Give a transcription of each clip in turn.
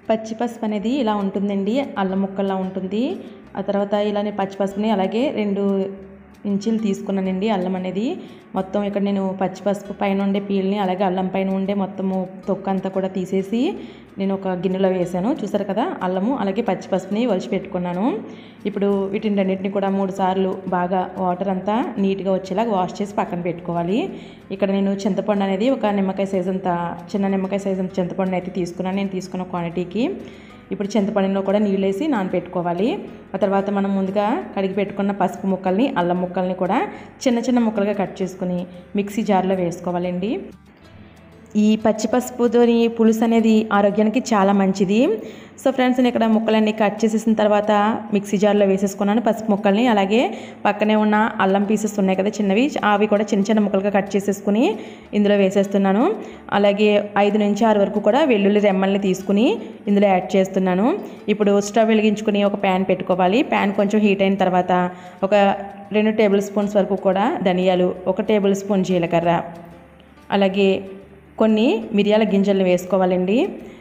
పచ్చి పసుపు అనేది ఇలా ఉంటుందండి అల్లం ముక్కల్లా ఉంటుంది ఆ తర్వాత ఇలానే పచ్చి పసుపుని అలాగే రెండు ఇంచులు తీసుకున్నానండి అల్లం అనేది మొత్తం ఇక్కడ నేను పచ్చి పసుపు పైన ఉండే పీల్ని అలాగే అల్లం పైన ఉండే మొత్తము తొక్కు అంతా కూడా తీసేసి నేను ఒక గిన్నెలో వేసాను చూసారు కదా అల్లము అలాగే పచ్చి పసుపుని ఒలిచి పెట్టుకున్నాను ఇప్పుడు వీటిని రెండింటిని కూడా మూడు సార్లు బాగా వాటర్ అంతా నీట్గా వచ్చేలాగా వాష్ చేసి పక్కన పెట్టుకోవాలి ఇక్కడ నేను చింతపండు అనేది ఒక నిమ్మకాయ సైజ్ అంత చిన్న నిమ్మకాయ సైజ్ అంత చింతపండు అయితే తీసుకున్నాను నేను తీసుకున్న క్వాంటిటీకి ఇప్పుడు చింతపండులో కూడా నీళ్ళు వేసి నానబెట్టుకోవాలి ఆ తర్వాత మనం ముందుగా కడిగి పెట్టుకున్న పసుపు ముక్కల్ని అల్లం ముక్కల్ని కూడా చిన్న చిన్న ముక్కలుగా కట్ చేసుకుని మిక్సీ జార్లో వేసుకోవాలండి ఈ పచ్చి పసుపుతోని పులుసు అనేది ఆరోగ్యానికి చాలా మంచిది సో ఫ్రెండ్స్ నేను ఇక్కడ ముక్కలన్నీ కట్ చేసేసిన తర్వాత మిక్సీ జార్లో వేసేసుకున్నాను పసుపు ముక్కల్ని అలాగే పక్కనే ఉన్న అల్లం పీసెస్ ఉన్నాయి కదా చిన్నవి అవి కూడా చిన్న చిన్న ముక్కలుగా కట్ చేసేసుకుని ఇందులో వేసేస్తున్నాను అలాగే ఐదు నుంచి ఆరు వరకు కూడా వెల్లుల్లి రెమ్మల్ని తీసుకుని ఇందులో యాడ్ చేస్తున్నాను ఇప్పుడు స్టవ్ వెలిగించుకుని ఒక ప్యాన్ పెట్టుకోవాలి ప్యాన్ కొంచెం హీట్ అయిన తర్వాత ఒక రెండు టేబుల్ స్పూన్స్ వరకు కూడా ధనియాలు ఒక టేబుల్ స్పూన్ జీలకర్ర అలాగే కొన్ని మిరియాల గింజలను వేసుకోవాలండి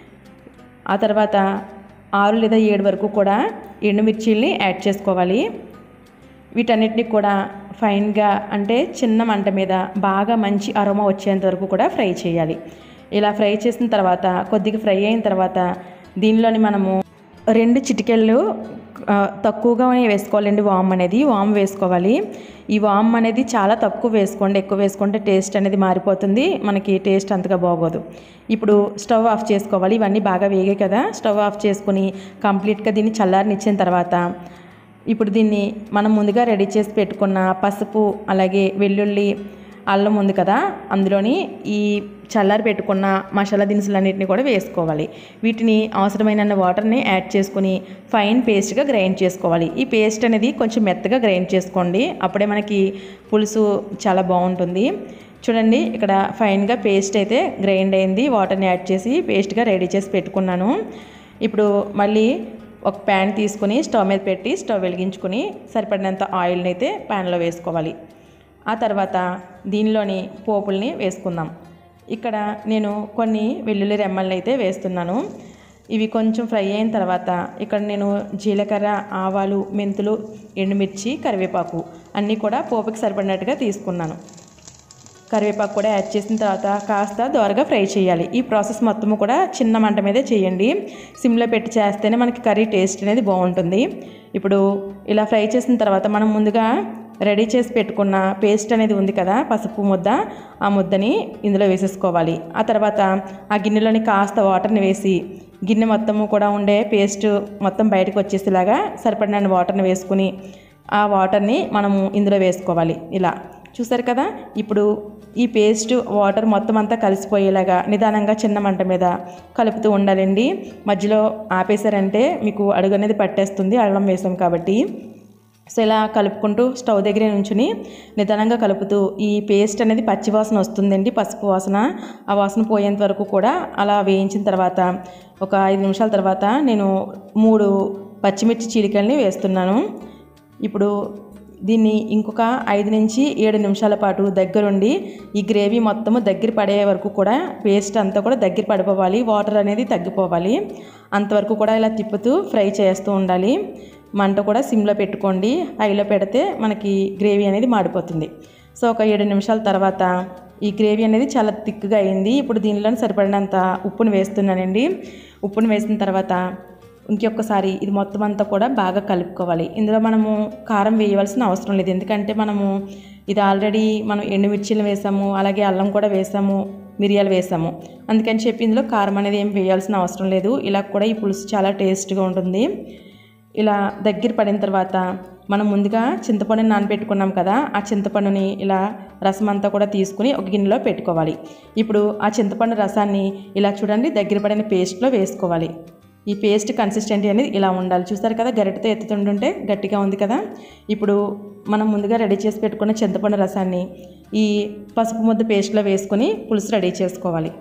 ఆ తర్వాత ఆరు లేదా ఏడు వరకు కూడా ఎండుమిర్చీల్ని యాడ్ చేసుకోవాలి వీటన్నిటిని కూడా ఫైన్గా అంటే చిన్న మంట మీద బాగా మంచి అరోమా వచ్చేంత వరకు కూడా ఫ్రై చేయాలి ఇలా ఫ్రై చేసిన తర్వాత కొద్దిగా ఫ్రై అయిన తర్వాత దీనిలోని మనము రెండు చిటికెళ్ళు ఆ, తక్కువగానే వేసుకోవాలండి వామ్ అనేది వామ్ వేసుకోవాలి ఈ వామ్ అనేది చాలా తక్కువ వేసుకోండి ఎక్కువ వేసుకుంటే టేస్ట్ అనేది మారిపోతుంది మనకి టేస్ట్ అంతగా బాగోదు ఇప్పుడు స్టవ్ ఆఫ్ చేసుకోవాలి ఇవన్నీ బాగా వేగాయి కదా స్టవ్ ఆఫ్ చేసుకుని కంప్లీట్గా దీన్ని చల్లారనిచ్చిన తర్వాత ఇప్పుడు దీన్ని మనం ముందుగా రెడీ చేసి పెట్టుకున్న పసుపు అలాగే వెల్లుల్లి అల్లం ఉంది కదా అందులోని ఈ చల్లారి పెట్టుకున్న మసాలా దినుసులన్నింటినీ కూడా వేసుకోవాలి వీటిని అవసరమైన వాటర్ని యాడ్ చేసుకుని ఫైన్ పేస్ట్గా గ్రైండ్ చేసుకోవాలి ఈ పేస్ట్ అనేది కొంచెం మెత్తగా గ్రైండ్ చేసుకోండి అప్పుడే మనకి పులుసు చాలా బాగుంటుంది చూడండి ఇక్కడ ఫైన్గా పేస్ట్ అయితే గ్రైండ్ అయింది వాటర్ని యాడ్ చేసి పేస్ట్గా రెడీ చేసి పెట్టుకున్నాను ఇప్పుడు మళ్ళీ ఒక ప్యాన్ తీసుకుని స్టవ్ మీద పెట్టి స్టవ్ వెలిగించుకుని సరిపడినంత ఆయిల్ని అయితే ప్యాన్లో వేసుకోవాలి ఆ తర్వాత దీనిలోని పోపుల్ని వేసుకుందాం ఇక్కడ నేను కొన్ని వెల్లుల్లి రెమ్మల్ని అయితే వేస్తున్నాను ఇవి కొంచెం ఫ్రై అయిన తర్వాత ఇక్కడ నేను జీలకర్ర ఆవాలు మెంతులు ఎండుమిర్చి కరివేపాకు అన్నీ కూడా పోపుకి సరిపడినట్టుగా తీసుకున్నాను కరివేపాకు కూడా యాడ్ చేసిన తర్వాత కాస్త దోరగా ఫ్రై చేయాలి ఈ ప్రాసెస్ మొత్తము కూడా చిన్న మంట మీదే చేయండి సిమ్లో పెట్టి చేస్తేనే మనకి కర్రీ టేస్ట్ అనేది బాగుంటుంది ఇప్పుడు ఇలా ఫ్రై చేసిన తర్వాత మనం ముందుగా రెడీ చేసి పెట్టుకున్న పేస్ట్ అనేది ఉంది కదా పసుపు ముద్ద ఆ ముద్దని ఇందులో వేసేసుకోవాలి ఆ తర్వాత ఆ గిన్నెలోని కాస్త వాటర్ని వేసి గిన్నె మొత్తము కూడా ఉండే పేస్ట్ మొత్తం బయటకు వచ్చేసేలాగా సరిపడిన వాటర్ని వేసుకుని ఆ వాటర్ని మనము ఇందులో వేసుకోవాలి ఇలా చూసారు కదా ఇప్పుడు ఈ పేస్ట్ వాటర్ మొత్తం అంతా కలిసిపోయేలాగా నిదానంగా చిన్న మంట మీద కలుపుతూ ఉండాలండి మధ్యలో ఆపేశారంటే మీకు అడుగు అనేది పట్టేస్తుంది అల్లం వేసాం కాబట్టి సో ఇలా కలుపుకుంటూ స్టవ్ దగ్గరే నుంచుని నిదానంగా కలుపుతూ ఈ పేస్ట్ అనేది పచ్చి వాసన వస్తుందండి పసుపు వాసన ఆ వాసన పోయేంత వరకు కూడా అలా వేయించిన తర్వాత ఒక ఐదు నిమిషాల తర్వాత నేను మూడు పచ్చిమిర్చి చీలికల్ని వేస్తున్నాను ఇప్పుడు దీన్ని ఇంకొక ఐదు నుంచి ఏడు నిమిషాల పాటు దగ్గరుండి ఈ గ్రేవీ మొత్తము దగ్గర పడే వరకు కూడా పేస్ట్ అంతా కూడా దగ్గర పడిపోవాలి వాటర్ అనేది తగ్గిపోవాలి అంతవరకు కూడా ఇలా తిప్పుతూ ఫ్రై చేస్తూ ఉండాలి మంట కూడా సిమ్లో పెట్టుకోండి హైలో పెడితే మనకి గ్రేవీ అనేది మాడిపోతుంది సో ఒక ఏడు నిమిషాల తర్వాత ఈ గ్రేవీ అనేది చాలా థిక్గా అయింది ఇప్పుడు దీనిలో సరిపడినంత ఉప్పును వేస్తున్నానండి ఉప్పును వేసిన తర్వాత ఇంకొకసారి ఇది మొత్తం అంతా కూడా బాగా కలుపుకోవాలి ఇందులో మనము కారం వేయవలసిన అవసరం లేదు ఎందుకంటే మనము ఇది ఆల్రెడీ మనం ఎండుమిర్చీలు వేసాము అలాగే అల్లం కూడా వేసాము మిరియాలు వేసాము అందుకని చెప్పి ఇందులో కారం అనేది ఏం వేయాల్సిన అవసరం లేదు ఇలా కూడా ఈ పులుసు చాలా టేస్ట్గా ఉంటుంది ఇలా దగ్గర పడిన తర్వాత మనం ముందుగా చింతపండుని నానబెట్టుకున్నాం కదా ఆ చింతపండుని ఇలా రసం అంతా కూడా తీసుకుని ఒక గిన్నెలో పెట్టుకోవాలి ఇప్పుడు ఆ చింతపండు రసాన్ని ఇలా చూడండి దగ్గర పడిన పేస్ట్లో వేసుకోవాలి ఈ పేస్ట్ కన్సిస్టెంటీ అనేది ఇలా ఉండాలి చూస్తారు కదా గరిటతో ఎత్తుతుంటుంటే గట్టిగా ఉంది కదా ఇప్పుడు మనం ముందుగా రెడీ చేసి పెట్టుకున్న చింతపండు రసాన్ని ఈ పసుపు ముద్ద పేస్ట్లో వేసుకొని పులుసు రెడీ చేసుకోవాలి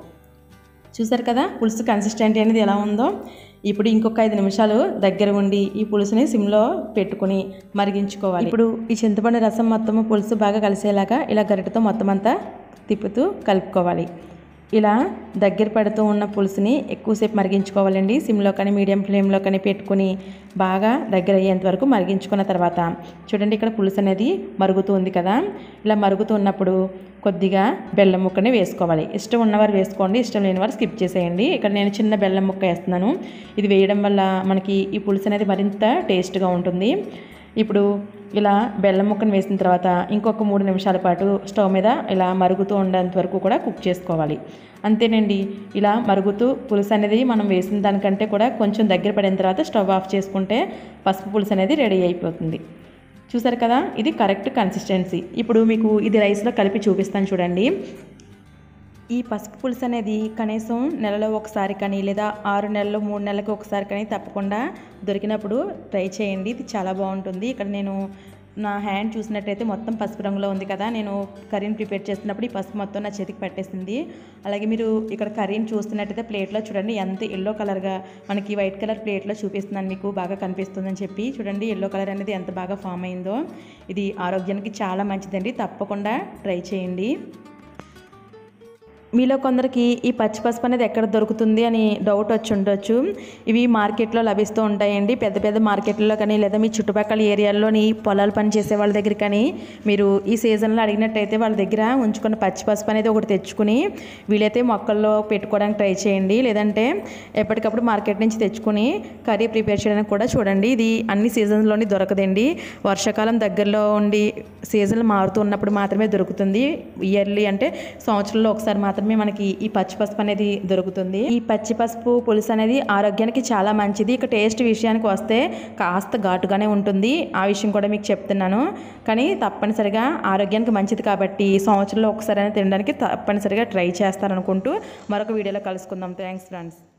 చూసారు కదా పులుసు కన్సిస్టెంటీ అనేది ఎలా ఉందో ఇప్పుడు ఇంకొక ఐదు నిమిషాలు దగ్గర ఉండి ఈ పులుసుని సిమ్లో పెట్టుకుని మరిగించుకోవాలి ఇప్పుడు ఈ చింతపండు రసం మొత్తము పులుసు బాగా కలిసేలాగా ఇలా గరిటతో మొత్తం అంతా తిప్పుతూ కలుపుకోవాలి ఇలా దగ్గర పడుతూ ఉన్న పులుసుని ఎక్కువసేపు మరిగించుకోవాలండి సిమ్లో కానీ మీడియం ఫ్లేమ్లో కానీ పెట్టుకుని బాగా దగ్గర అయ్యేంత వరకు మరిగించుకున్న తర్వాత చూడండి ఇక్కడ పులుసు అనేది మరుగుతూ ఉంది కదా ఇలా మరుగుతూ ఉన్నప్పుడు కొద్దిగా బెల్లం ముక్కని వేసుకోవాలి ఇష్టం ఉన్నవారు వేసుకోండి ఇష్టం లేని వారు స్కిప్ చేసేయండి ఇక్కడ నేను చిన్న బెల్లం ముక్క వేస్తున్నాను ఇది వేయడం వల్ల మనకి ఈ పులుసు అనేది మరింత టేస్ట్గా ఉంటుంది ఇప్పుడు ఇలా బెల్లం ముక్కను వేసిన తర్వాత ఇంకొక మూడు నిమిషాల పాటు స్టవ్ మీద ఇలా మరుగుతూ ఉండేంత వరకు కూడా కుక్ చేసుకోవాలి అంతేనండి ఇలా మరుగుతూ పులుసు అనేది మనం వేసిన దానికంటే కూడా కొంచెం దగ్గర పడిన తర్వాత స్టవ్ ఆఫ్ చేసుకుంటే పసుపు పులుసు అనేది రెడీ అయిపోతుంది చూసారు కదా ఇది కరెక్ట్ కన్సిస్టెన్సీ ఇప్పుడు మీకు ఇది రైస్లో కలిపి చూపిస్తాను చూడండి ఈ పసుపు పులుసు అనేది కనీసం నెలలో ఒకసారి కానీ లేదా ఆరు నెలలు మూడు నెలలకు ఒకసారి కానీ తప్పకుండా దొరికినప్పుడు ట్రై చేయండి ఇది చాలా బాగుంటుంది ఇక్కడ నేను నా హ్యాండ్ చూసినట్టయితే మొత్తం పసుపు రంగులో ఉంది కదా నేను కర్రీని ప్రిపేర్ చేస్తున్నప్పుడు ఈ పసుపు మొత్తం నా చేతికి పట్టేసింది అలాగే మీరు ఇక్కడ కర్రీని చూస్తున్నట్టయితే ప్లేట్లో చూడండి ఎంత ఎల్లో కలర్గా మనకి వైట్ కలర్ ప్లేట్లో చూపిస్తున్నాను మీకు బాగా కనిపిస్తుందని చెప్పి చూడండి ఎల్లో కలర్ అనేది ఎంత బాగా ఫామ్ అయిందో ఇది ఆరోగ్యానికి చాలా మంచిదండి తప్పకుండా ట్రై చేయండి మీలో కొందరికి ఈ పచ్చి పసుపు అనేది ఎక్కడ దొరుకుతుంది అని డౌట్ వచ్చి ఉండొచ్చు ఇవి మార్కెట్లో లభిస్తూ ఉంటాయండి పెద్ద పెద్ద మార్కెట్లో కానీ లేదా మీ చుట్టుపక్కల ఏరియాల్లోని పొలాలు పని చేసే వాళ్ళ దగ్గర కానీ మీరు ఈ సీజన్లో అడిగినట్టయితే వాళ్ళ దగ్గర ఉంచుకున్న పచ్చి పసుపు అనేది ఒకటి తెచ్చుకుని వీలైతే మొక్కల్లో పెట్టుకోవడానికి ట్రై చేయండి లేదంటే ఎప్పటికప్పుడు మార్కెట్ నుంచి తెచ్చుకుని కర్రీ ప్రిపేర్ చేయడానికి కూడా చూడండి ఇది అన్ని సీజన్స్లోని దొరకదండి వర్షాకాలం దగ్గరలో ఉండి సీజన్లు మారుతూ ఉన్నప్పుడు మాత్రమే దొరుకుతుంది ఇయర్లీ అంటే సంవత్సరంలో ఒకసారి మాత్రమే మనకి ఈ పచ్చి పసుపు అనేది దొరుకుతుంది ఈ పచ్చి పసుపు పులుసు అనేది ఆరోగ్యానికి చాలా మంచిది ఇక టేస్ట్ విషయానికి వస్తే కాస్త ఘాటుగానే ఉంటుంది ఆ విషయం కూడా మీకు చెప్తున్నాను కానీ తప్పనిసరిగా ఆరోగ్యానికి మంచిది కాబట్టి సంవత్సరంలో ఒకసారి తినడానికి తప్పనిసరిగా ట్రై చేస్తారనుకుంటూ మరొక వీడియోలో కలుసుకుందాం థ్యాంక్స్ ఫ్రెండ్స్